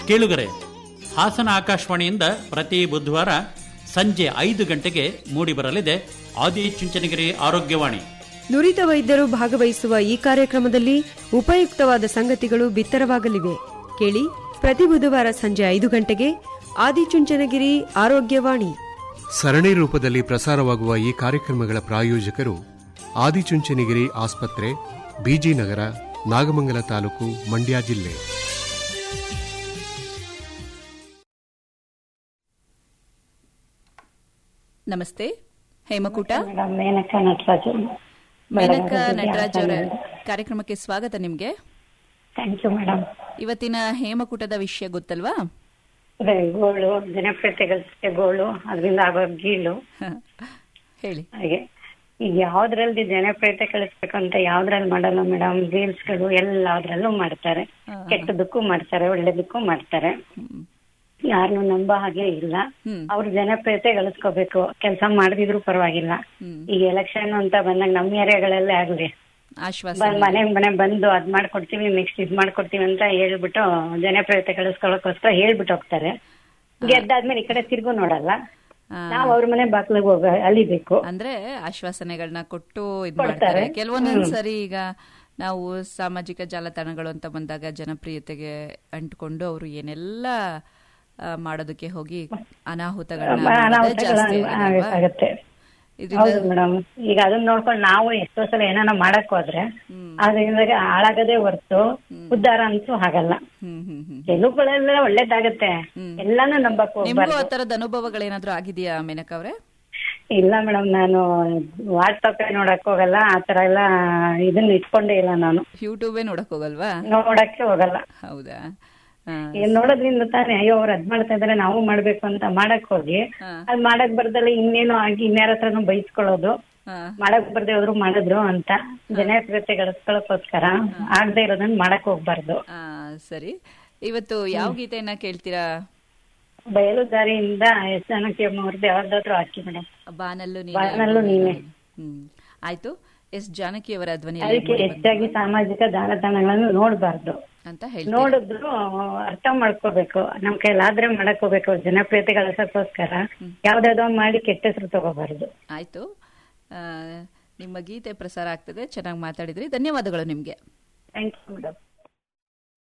ಕೇಳುಗರೆ ಹಾಸನ ಆಕಾಶವಾಣಿಯಿಂದ ಪ್ರತಿ ಬುಧವಾರ ಸಂಜೆ ಐದು ಗಂಟೆಗೆ ಮೂಡಿಬರಲಿದೆ ಆದಿಚುಂಚನಗಿರಿ ಆರೋಗ್ಯವಾಣಿ ನುರಿತ ವೈದ್ಯರು ಭಾಗವಹಿಸುವ ಈ ಕಾರ್ಯಕ್ರಮದಲ್ಲಿ ಉಪಯುಕ್ತವಾದ ಸಂಗತಿಗಳು ಬಿತ್ತರವಾಗಲಿವೆ ಕೇಳಿ ಪ್ರತಿ ಬುಧವಾರ ಸಂಜೆ ಐದು ಗಂಟೆಗೆ ಆದಿಚುಂಚನಗಿರಿ ಆರೋಗ್ಯವಾಣಿ ಸರಣಿ ರೂಪದಲ್ಲಿ ಪ್ರಸಾರವಾಗುವ ಈ ಕಾರ್ಯಕ್ರಮಗಳ ಪ್ರಾಯೋಜಕರು ಆದಿಚುಂಚನಗಿರಿ ಆಸ್ಪತ್ರೆ ಬಿಜಿ ನಗರ ನಾಗಮಂಗಲ ತಾಲೂಕು ಮಂಡ್ಯ ಜಿಲ್ಲೆ ನಮಸ್ತೆ ಹೇಮಕೂಟ ಮೇಡಮ್ ಮೇನಕ ನಟರಾಜು ಮೇನಕ ನಟರಾಜ್ ಅವರ ಕಾರ್ಯಕ್ರಮಕ್ಕೆ ಸ್ವಾಗತ ನಿಮ್ಗೆ ಥ್ಯಾಂಕ್ ಯು ಮೇಡಮ್ ಇವತ್ತಿನ ಹೇಮಕೂಟದ ವಿಷಯ ಗೊತ್ತಲ್ವಾ ಅದೇ ಗೋಳು ಜನಪ್ರಿಯತೆಗಳಿಗೆ ಗೋಳು ಅದರಿಂದ ಆಗೋ ಗೀಳು ಹೇಳಿ ಹಾಗೆ ಈಗ ಯಾವ್ದ್ರಲ್ಲಿ ಜನಪ್ರಿಯತೆ ಕಳಿಸ್ಬೇಕು ಅಂತ ಯಾವ್ದ್ರಲ್ಲಿ ಮಾಡಲ್ಲ ಮೇಡಮ್ ರೀಲ್ಸ್ಗಳು ಎಲ್ಲಾದ್ರಲ್ಲೂ ಮಾಡ್ತಾರೆ ಕೆಟ್ಟದಕ್ಕೂ ಮಾಡ್ತಾರೆ ಒಳ್ಳೇದಕ್ಕೂ ಮಾಡ್ತಾರೆ ಯಾರನ್ನು ನಂಬೋ ಹಾಗೆ ಇಲ್ಲ ಅವ್ರ ಜನಪ್ರಿಯತೆ ಗಳಿಸ್ಕೋಬೇಕು ಕೆಲಸ ಮಾಡದಿದ್ರು ಪರವಾಗಿಲ್ಲ ಈಗ ಎಲೆಕ್ಷನ್ ಅಂತ ಬಂದಾಗ ನಮ್ಮ ಏರಿಯಾಗಳಲ್ಲೇ ಆಗ್ಲಿ ಆಶ್ವಾಸ ಬಂದ್ ಮನೆ ಮನೆ ಬಂದು ಅದ್ ಮಾಡ್ಕೊಡ್ತೀವಿ ನೆಕ್ಸ್ಟ್ ಇದ್ ಮಾಡ್ಕೊಡ್ತೀವಿ ಅಂತ ಹೇಳ್ಬಿಟ್ಟು ಜನಪ್ರಿಯತೆ ಕಳಿಸ್ಕೊಳ್ಳೋಕೋಸ್ಕರ ಹೇಳ್ಬಿಟ್ಟು ಹೋಗ್ತಾರೆ ಗೆದ್ದಾದ್ಮೇಲೆ ಈ ಕಡೆ ತಿರ್ಗು ನೋಡಲ್ಲ ನಾವ್ ಅವ್ರ ಮನೆ ಬಾಗ್ಲಿಗೆ ಹೋಗ ಅಲಿಬೇಕು ಅಂದ್ರೆ ಆಶ್ವಾಸನೆಗಳನ್ನ ಕೊಟ್ಟು ಇದ್ ಕೊಡ್ತಾರೆ. ಮಾಡ್ತಾರೆ ಕೆಲವೊಂದೊಂದ್ ಸರಿ ಈಗ ನಾವು ಸಾಮಾಜಿಕ ಜಾಲತಾಣಗಳು ಅಂತ ಬಂದಾಗ ಜನಪ್ರಿಯತೆಗೆ ಅಂಟ್ಕೊಂಡು ಅವರು ಏನೆಲ್ಲ ಆ, ಮಾಡೋದಕ್ಕೆ ಹೋಗಿ ಅನಾಹುತಗಳನ್ನ ಮಾಡೋದೇ ಜಾಸ್ತಿ ಆಗಿದೆ ಅಲ್ವಾ? ಆಗತ್ತೆ ಇದ್ರಿಂದ ಹೌದು ಮೇಡಮ್ ಈಗ ಅದನ್ನ ನೋಡ್ಕೊಂಡು ನಾವು ಎಷ್ಟೋ ಸಲ ಏನಾನ ಮಾಡಕ್ ಹೋದ್ರೆ ಅದರಿಂದ ಹಾಳಾಗದೇ ಹೊರ್ತು ಉದ್ಧಾರ ಅಂತೂ ಆಗಲ್ಲ ಹ್ಮ್ ಹ್ಮ್ ಹ್ಮ್ ಕೆಲವುಗಳೆಲ್ಲ ಒಳ್ಳೇದಾಗತ್ತೆ ಎಲ್ಲಾನು ನಂಬಕ್ ನಿಮ್ಗೂ ಹೋಗ್ಬಾರ್ದು ಆ ತರದ ಅನುಭವಗಳೇನಾದ್ರೂ ಆಗಿದೆಯಾ ಮೇನಕ ಅವ್ರೆ ಇಲ್ಲ ಮೇಡಮ್ ನಾನು ವಾಟ್ಸಪ್ ನೋಡಕ್ ಹೋಗಲ್ಲ ಆತರ ಎಲ್ಲ ಇದನ್ನ ಇಟ್ಕೊಂಡೇ ಇಲ್ಲ ನಾನು ಯೂಟ್ಯೂಬೇ ನೋಡಕ್ ಹೋಗಲ್ವಾ ನೋಡಕ್ಕೆ ಹೋಗಲ್ಲ ಹೌದಾ ಆ, ಏನ್ ನೋಡೋದ್ರಿಂದ ತಾನೇ ಅಯ್ಯೋ ಅವ್ರು ಅದ್ ಮಾಡ್ತಾ ಇದಾರೆ ನಾವು ಮಾಡ್ಬೇಕು ಅಂತ ಮಾಡಕ್ ಹೋಗಿ ಅದ್ ಮಾಡಕ್ ಬರ್ದಲ್ಲ ಇನ್ನೇನು ಆಗಿ ಇನ್ಯಾರ ಹತ್ರನೂ ಬೈಸ್ಕೊಳ್ಳೋದು ಆ, ಮಾಡಕ್ ಬರ್ದೆ ಹೋದ್ರು ಮಾಡಿದ್ರು ಅಂತ ಜನಪ್ರಿಯತೆ ಗಳಿಸ್ಕೊಳಕ್ಕೋಸ್ಕರ ಆಗದೆ ಇರೋದನ್ನ ಮಾಡಕ್ ಹೋಗ್ಬಾರ್ದು ಆ, ಸರಿ ಇವತ್ತು ಯಾವ ಗೀತೆಯನ್ನ ಕೇಳ್ತೀರಾ ಬಯಲು ದಾರಿಯಿಂದ ಎಸ್ ಜಾನಕಿಯಮ್ಮ ಅವ್ರದ್ದು ಯಾವ್ದಾದ್ರು ಹಾಕಿ ಮೇಡಮ್ ಬಾನಲ್ಲೂ ಬಾನಲ್ಲೂ ನೀನೆ. ಹ್ಮ್ ಆಯ್ತು ಎಸ್ ಜಾನಕಿ ಅವರ ಧ್ವನಿ ಅದಕ್ಕೆ ಹೆಚ್ಚಾಗಿ ಸಾಮಾಜಿಕ ಜಾಲತಾಣಗಳನ್ನು ನೋಡ್ಬಾರ್ದು ಅಂತ ಹೇಳಿ ನೋಡಿದ್ರು ಅರ್ಥ ಮಾಡ್ಕೋಬೇಕು ನಮ್ ಕೈಲಾದ್ರೆ ಮಾಡಕ್ ಹೋಗ್ಬೇಕು ಜನಪ್ರಿಯತೆ ಗಳಿಸಕ್ಕೋಸ್ಕರ ಯಾವ್ದಾವ್ದೋ ಮಾಡಿ ಕೆಟ್ಟ ಹೆಸರು ತಗೋಬಾರ್ದು ಆಯ್ತು ಆ, ನಿಮ್ಮ ಗೀತೆ ಪ್ರಸಾರ ಆಗ್ತದೆ ಚೆನ್ನಾಗಿ ಮಾತಾಡಿದ್ರಿ ಧನ್ಯವಾದಗಳು ನಿಮ್ಗೆ ಥ್ಯಾಂಕ್ ಯು ಮೇಡಮ್